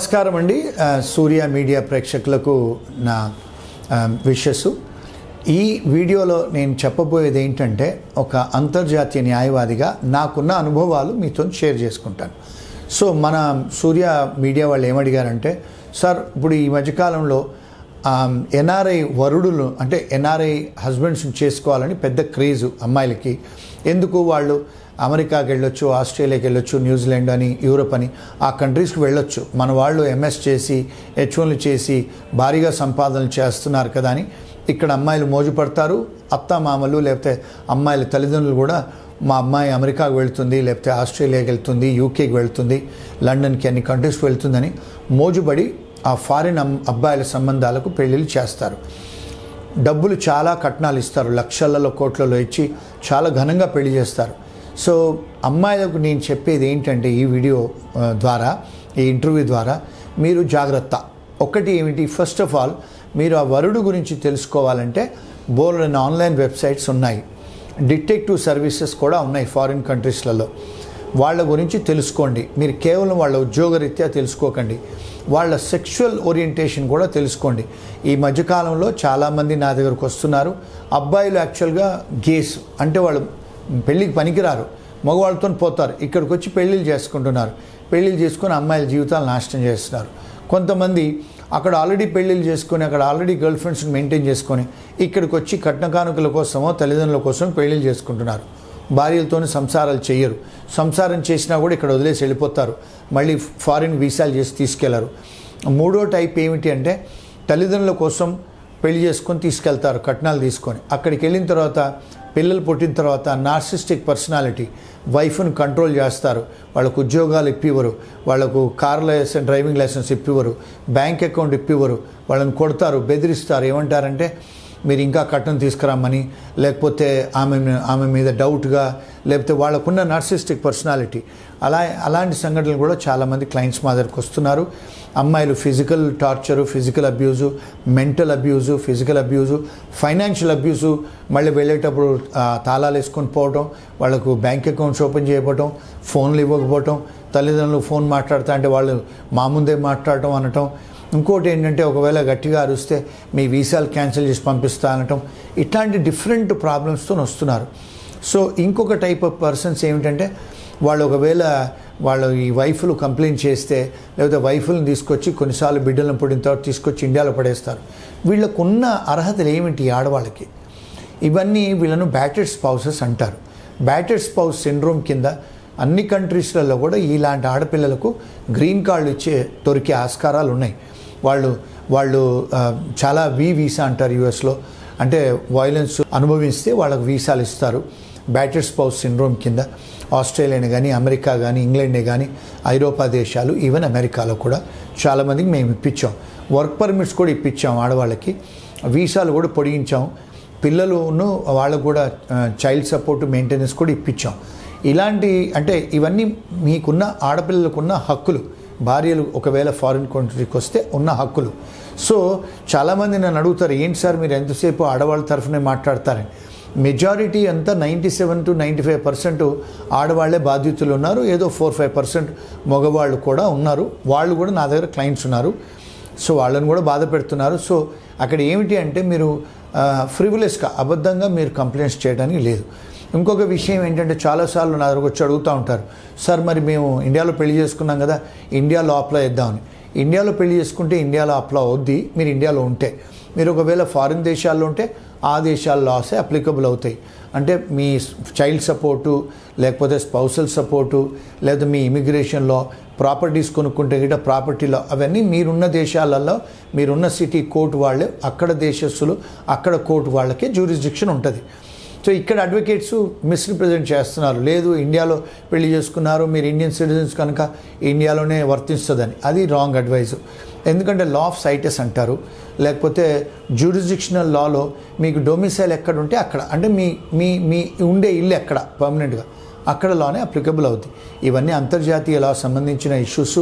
నమస్కారం అండి ఆ, సూర్య మీడియా ప్రేక్షకులకు నా విషెస్ ఈ వీడియోలో నేను చెప్పబోయేది ఏంటంటే ఒక అంతర్జాతీయ న్యాయవాదిగా నాకున్న అనుభవాలు మీతో షేర్ చేసుకుంటాను సో మన సూర్య మీడియా వాళ్ళు ఏమడిగారంటే సార్ ఇప్పుడు ఈ మధ్యకాలంలో ఎన్ఆర్ఐ వరుడులు అంటే ఎన్ఆర్ఐ హస్బెండ్స్ని చేసుకోవాలని పెద్ద క్రేజు అమ్మాయిలకి ఎందుకు వాళ్ళు అమెరికాకి వెళ్ళొచ్చు ఆస్ట్రేలియాకి వెళ్ళొచ్చు న్యూజిలాండ్ అని యూరోప్ అని ఆ కంట్రీస్కి వెళ్ళొచ్చు మన వాళ్ళు ఎంఎస్ చేసి హెచ్ వన్లు చేసి భారీగా సంపాదనలు చేస్తున్నారు కదా అని ఇక్కడ అమ్మాయిలు మోజు పడతారు అత్తామామలు లేకపోతే అమ్మాయిల తల్లిదండ్రులు కూడా మా అమ్మాయి అమెరికాకు వెళ్తుంది లేకపోతే ఆస్ట్రేలియాకి వెళ్తుంది యూకేకి వెళ్తుంది లండన్కి అన్ని కంట్రీస్కి వెళ్తుందని మోజుబడి ఆ ఫారిన్ అమ్- అబ్బాయిల సంబంధాలకు పెళ్ళిళ్ళు చేస్తారు డబ్బులు చాలా కట్నాలు ఇస్తారు లక్షలలో కోట్లలో ఇచ్చి చాలా ఘనంగా పెళ్లి చేస్తారు సో అమ్మాయిలకు నేను చెప్పేది ఏంటంటే ఈ వీడియో ఆ, ద్వారా ఈ ఇంటర్వ్యూ ద్వారా మీరు జాగ్రత్త ఒకటి ఏమిటి ఫస్ట్ ఆఫ్ ఆల్ మీరు ఆ వరుడు గురించి తెలుసుకోవాలంటే బోల్డ్ ఆన్లైన్ వెబ్సైట్స్ ఉన్నాయి డిటెక్టివ్ సర్వీసెస్ కూడా ఉన్నాయి ఫారిన్ కంట్రీస్లలో వాళ్ళ గురించి తెలుసుకోండి మీరు కేవలం వాళ్ళ ఉద్యోగరీత్యా తెలుసుకోకండి వాళ్ళ సెక్షువల్ ఓరియంటేషన్ కూడా తెలుసుకోండి ఈ మధ్యకాలంలో చాలామంది నా దగ్గరకు వస్తున్నారు అబ్బాయిలు యాక్చువల్గా గేస్ అంటే వాళ్ళు పెళ్ళికి పనికిరారు మగవాళ్ళతో పోతారు ఇక్కడికి వచ్చి పెళ్ళిళ్ళు చేసుకుంటున్నారు పెళ్ళిళ్ళు చేసుకొని అమ్మాయిల జీవితాలు నాశనం చేస్తున్నారు కొంతమంది అక్కడ ఆల్రెడీ పెళ్ళిళ్ళు చేసుకొని అక్కడ ఆల్రెడీ గర్ల్ ఫ్రెండ్స్ని మెయింటైన్ చేసుకొని ఇక్కడికి వచ్చి కట్న కానుకల కోసమో తల్లిదండ్రుల కోసం పెళ్ళిళ్ళు చేసుకుంటున్నారు భార్యలతోని సంసారాలు చేయరు సంసారం చేసినా కూడా ఇక్కడ వదిలేసి వెళ్ళిపోతారు మళ్ళీ ఫారిన్ వీసాలు చేసి తీసుకెళ్లరు మూడో టైప్ ఏమిటి అంటే తల్లిదండ్రుల కోసం పెళ్లి చేసుకొని తీసుకెళ్తారు కట్నాలు తీసుకొని అక్కడికి వెళ్ళిన తర్వాత పిల్లలు పుట్టిన తర్వాత నార్సిస్టిక్ పర్సనాలిటీ వైఫ్ను కంట్రోల్ చేస్తారు వాళ్ళకు ఉద్యోగాలు ఇప్పివ్వరు వాళ్ళకు కార్ లైసెన్స్ డ్రైవింగ్ లైసెన్స్ ఇప్పివ్వరు బ్యాంక్ అకౌంట్ ఇప్పివ్వరు వాళ్ళని కొడతారు బెదిరిస్తారు ఏమంటారంటే మీరు ఇంకా కట్నం తీసుకురమ్మని లేకపోతే ఆమె ఆమె మీద డౌట్గా లేకపోతే వాళ్ళకున్న నార్సిస్టిక్ పర్సనాలిటీ అలా అలాంటి సంఘటనలు కూడా చాలామంది క్లయింట్స్ మా దగ్గరకు వస్తున్నారు అమ్మాయిలు physical torture physical abuse mental abuse physical abuse financial abuse మళ్ళీ వెళ్ళేటప్పుడు ఆ, తాళాలు వేసుకొని పోవటం వాళ్ళకు బ్యాంక్ అకౌంట్స్ ఓపెన్ చేయకపోవటం ఫోన్లు ఇవ్వకపోవటం తల్లిదండ్రులు ఫోన్ మాట్లాడుతా అంటే వాళ్ళు మా ముందే మాట్లాడటం అనటం ఇంకోటి ఏంటంటే ఒకవేళ గట్టిగా అరిస్తే మీ వీసాలు క్యాన్సిల్ చేసి పంపిస్తా అనటం ఇట్లాంటి డిఫరెంట్ ప్రాబ్లమ్స్తో వస్తున్నారు సో ఇంకొక టైప్ ఆఫ్ పర్సన్స్ ఏమిటంటే వాళ్ళు ఒకవేళ వాళ్ళు ఈ వైఫ్లు కంప్లైంట్ చేస్తే లేకపోతే వైఫ్లను తీసుకొచ్చి కొన్నిసార్లు బిడ్డలను పుట్టిన తర్వాత తీసుకొచ్చి ఇండియాలో పడేస్తారు వీళ్ళకున్న అర్హతలు ఏమిటి ఈ ఆడవాళ్ళకి ఇవన్నీ వీళ్ళను బ్యాటెడ్ స్పౌసెస్ అంటారు బ్యాటెడ్ స్పౌస్ సిండ్రోమ్ కింద అన్ని కంట్రీస్లలో కూడా ఇలాంటి ఆడపిల్లలకు గ్రీన్ కార్డు ఇచ్చే దొరికే ఆస్కారాలు ఉన్నాయి వాళ్ళు వాళ్ళు ఆ, చాలా వి వీసా అంటారు యుఎస్లో అంటే వైలెన్స్ అనుభవిస్తే వాళ్ళకు వీసాలు ఇస్తారు బ్యాటెడ్ స్పౌస్ సిండ్రోమ్ కింద ఆస్ట్రేలియాని కానీ అమెరికా కానీ ఇంగ్లాండే కానీ ఐరోపా దేశాలు ఈవెన్ అమెరికాలో కూడా చాలామందికి మేము ఇప్పించాం వర్క్ పర్మిట్స్ కూడా ఇప్పించాం ఆడవాళ్ళకి వీసాలు కూడా పొడిగించాం పిల్లలును వాళ్ళకు కూడా చైల్డ్ సపోర్ట్ మెయింటెనెన్స్ కూడా ఇప్పించాం ఇలాంటి అంటే ఇవన్నీ మీకున్న ఆడపిల్లలకున్న హక్కులు భార్యలు ఒకవేళ ఫారిన్ కంట్రీకి వస్తే ఉన్న హక్కులు సో చాలామంది నన్ను అడుగుతారు ఏంటి సార్ మీరు ఎంతసేపు ఆడవాళ్ళ తరఫునే మాట్లాడతారని మెజారిటీ అంతా ninety seven to ninety five percent ఆడవాళ్లే బాధ్యతలు ఉన్నారు ఏదో ఫోర్ ఫైవ్ పర్సెంట్ మగవాళ్ళు కూడా ఉన్నారు వాళ్ళు కూడా నా దగ్గర క్లయింట్స్ ఉన్నారు సో వాళ్ళని కూడా బాధ పెడుతున్నారు సో అక్కడ ఏమిటి అంటే మీరు ఫ్రివిలెస్గా అబద్ధంగా మీరు కంప్లైంట్స్ చేయడానికి లేదు ఇంకొక విషయం ఏంటంటే చాలాసార్లు నా దగ్గరకు వచ్చి అడుగుతూ ఉంటారు సార్ మరి మేము ఇండియాలో పెళ్లి చేసుకున్నాం కదా ఇండియాలో అప్లై చేద్దామని ఇండియాలో పెళ్లి చేసుకుంటే ఇండియాలో అప్లై అవుద్ది మీరు ఇండియాలో ఉంటే మీరు ఒకవేళ ఫారిన్ దేశాల్లో ఉంటే ఆ దేశాల లాసే అప్లికబుల్ అవుతాయి అంటే మీ చైల్డ్ సపోర్టు లేకపోతే స్పౌసల్ సపోర్టు లేదా మీ ఇమిగ్రేషన్లో ప్రాపర్టీస్ కొనుక్కుంటే గిట్ట ప్రాపర్టీలో అవన్నీ మీరున్న దేశాలలో మీరున్న సిటీ కోర్టు వాళ్ళే అక్కడ దేశస్తులు అక్కడ కోర్టు వాళ్ళకే జ్యూరిస్డిక్షన్ ఉంటుంది సో ఇక్కడ అడ్వకేట్స్ మిస్రిప్రజెంట్ చేస్తున్నారు లేదు ఇండియాలో పెళ్లి చేసుకున్నారు మీరు ఇండియన్ సిటిజన్స్ కనుక ఇండియాలోనే వర్తిస్తుందని అది రాంగ్ అడ్వైజ్ ఎందుకంటే లా ఆఫ్ సైటస్ అంటారు లేకపోతే జ్యూరిస్డిక్షనల్ లాలో మీకు డొమిసైల్ ఎక్కడ ఉంటే అక్కడ అంటే మీ మీ మీ ఉండే ఇల్లు ఎక్కడ పర్మనెంట్గా అక్కడ లానే అప్లికబుల్ అవుతుంది ఇవన్నీ అంతర్జాతీయ లా సంబంధించిన ఇష్యూస్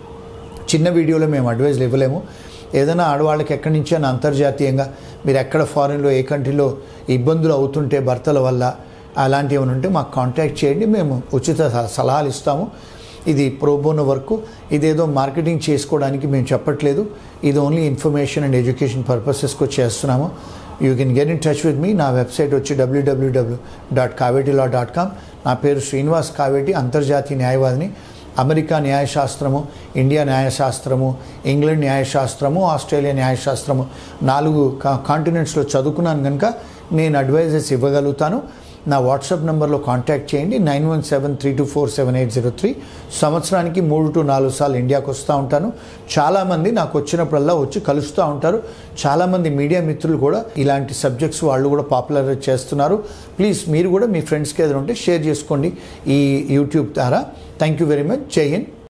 చిన్న వీడియోలో మేము అడ్వైజ్లు ఇవ్వలేము ఏదైనా ఆడవాళ్ళకి ఎక్కడి నుంచైనా అంతర్జాతీయంగా మీరు ఎక్కడ ఫారిన్లో ఏ కంట్రీలో ఇబ్బందులు అవుతుంటే భర్తల వల్ల అలాంటివి ఏమైనా ఉంటే మాకు కాంటాక్ట్ చేయండి మేము ఉచిత స- సలహాలు ఇస్తాము ఇది ప్రోబోనో వర్క్ ఇదేదో మార్కెటింగ్ చేసుకోవడానికి మేము చెప్పట్లేదు ఇది ఓన్లీ ఇన్ఫర్మేషన్ అండ్ ఎడ్యుకేషన్ పర్పసెస్కి చేస్తున్నాము you can get in touch with మీ నా వెబ్సైట్ వచ్చి WWW dot Kaveti law dot com నా పేరు శ్రీనివాస్ కావేటి అంతర్జాతీయ న్యాయవాదిని అమెరికా న్యాయశాస్త్రము ఇండియా న్యాయశాస్త్రము ఇంగ్లాండ్ న్యాయశాస్త్రము ఆస్ట్రేలియా న్యాయశాస్త్రము నాలుగు కాంటినెంట్స్లో చదువుకున్నాను కనుక నేను అడ్వైజెస్ ఇవ్వగలుగుతాను నా వాట్సాప్ నెంబర్లో కాంటాక్ట్ చేయండి nine one seven three two four seven eight zero three సంవత్సరానికి మూడు టు నాలుగు సార్లు ఇండియాకి వస్తూ ఉంటాను చాలామంది నాకు వచ్చినప్పుడల్లా వచ్చి కలుస్తూ ఉంటారు చాలామంది మీడియా మిత్రులు కూడా ఇలాంటి సబ్జెక్ట్స్ వాళ్ళు కూడా పాపులర్ చేస్తున్నారు ప్లీజ్ మీరు కూడా మీ ఫ్రెండ్స్కి ఏదైనా ఉంటే షేర్ చేసుకోండి ఈ యూట్యూబ్ ద్వారా థ్యాంక్ యూ వెరీ మచ్ జై హింద్